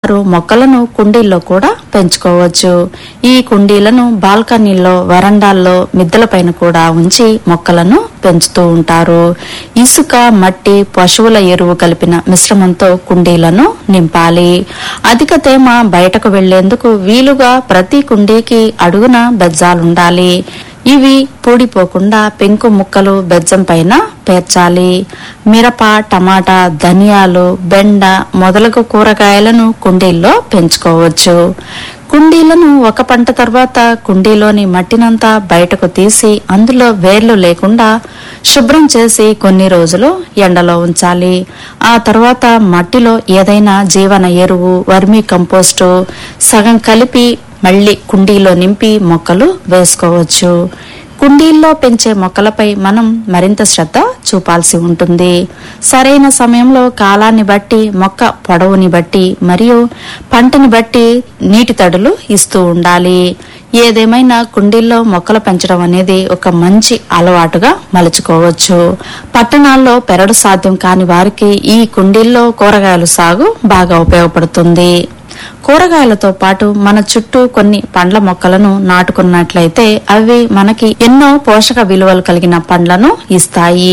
వారు మొక్కలను కుండీల్లో కూడా పెంచుకోవచ్చు ఈ కుండీలను బాల్కనీల్లో వరండాల్లో మిద్దెలపైన కూడా ఉంచి మొక్కలను పెంచుతూ ఉంటారు ఇసుక మట్టి పశువుల ఎరువు కలిపిన మిశ్రమంతో కుండీలను నింపాలి అధిక తేమ బయటకు వెళ్లేందుకు వీలుగా ప్రతి కుండీకి అడుగున బెజ్జాలుండాలి ఇవి పూడిపోకుండా పెంకు ముక్కలు బెజ్జం పైన పేర్చాలి మిరప టమాటా ధనియాలు బెండ మొదలగు కూరగాయలను కుండీల్లో పెంచుకోవచ్చు కుండీలను ఒక పంట తర్వాత కుండీలోని మట్టినంతా బయటకు తీసి అందులో వేర్లు లేకుండా శుభ్రం చేసి కొన్ని రోజులు ఎండలో ఉంచాలి ఆ తర్వాత మట్టిలో ఏదైనా జీవన ఎరువు వర్మీ కంపోస్టు సగం కలిపి మళ్ళీ కుండీలో నింపి మొక్కలు వేసుకోవచ్చు కుండీల్లో పెంచే మొక్కలపై మనం మరింత శ్రద్ధ చూపాల్సి ఉంటుంది సరైన సమయంలో కాలాన్ని బట్టి మొక్క పొడవుని బట్టి మరియు పంటని బట్టి నీటి తడులు ఇస్తూ ఉండాలి ఏదేమైనా కుండీల్లో మొక్కలు పెంచడం అనేది ఒక మంచి అలవాటుగా మలుచుకోవచ్చు పట్టణాల్లో పెరడు సాధ్యం కాని వారికి ఈ కుండీల్లో కూరగాయల సాగు బాగా ఉపయోగపడుతుంది కూరగాయలతో పాటు మన చుట్టూ కొన్ని పండ్ల మొక్కలను నాటుకున్నట్లయితే అవి మనకి ఎన్నో పోషక విలువలు కలిగిన పండ్లను ఇస్తాయి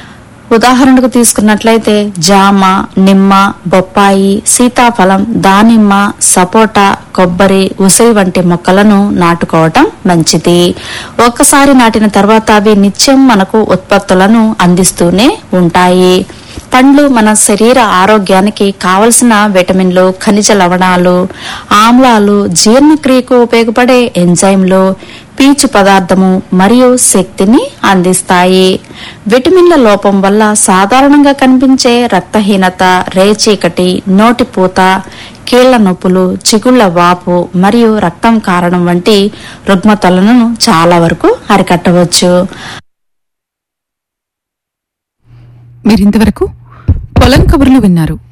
ఉదాహరణకు తీసుకున్నట్లయితే జామ నిమ్మ బొప్పాయి సీతాఫలం దానిమ్మ సపోటా కొబ్బరి ఉసిరి వంటి మొక్కలను నాటుకోవటం మంచిది ఒక్కసారి నాటిన తర్వాత అవి నిత్యం మనకు ఉత్పత్తులను అందిస్తూనే ఉంటాయి పండ్లు మన శరీర ఆరోగ్యానికి కావలసిన విటమిన్లు ఖనిజ లవణాలు ఆమ్లాలు జీర్ణక్రియకు ఉపయోగపడే ఎంజైమ్లు పీచు పదార్థము మరియు శక్తిని అందిస్తాయి విటమిన్ల లోపం వల్ల సాధారణంగా కనిపించే రక్తహీనత రేచీకటి నోటిపూత కీళ్ల నొప్పులు చిగుళ్ల వాపు మరియు రక్తం కారణం వంటి రుగ్మతలను చాలా వరకు అరికట్టవచ్చు మీరింతవరకు పొలం కబుర్లు విన్నారు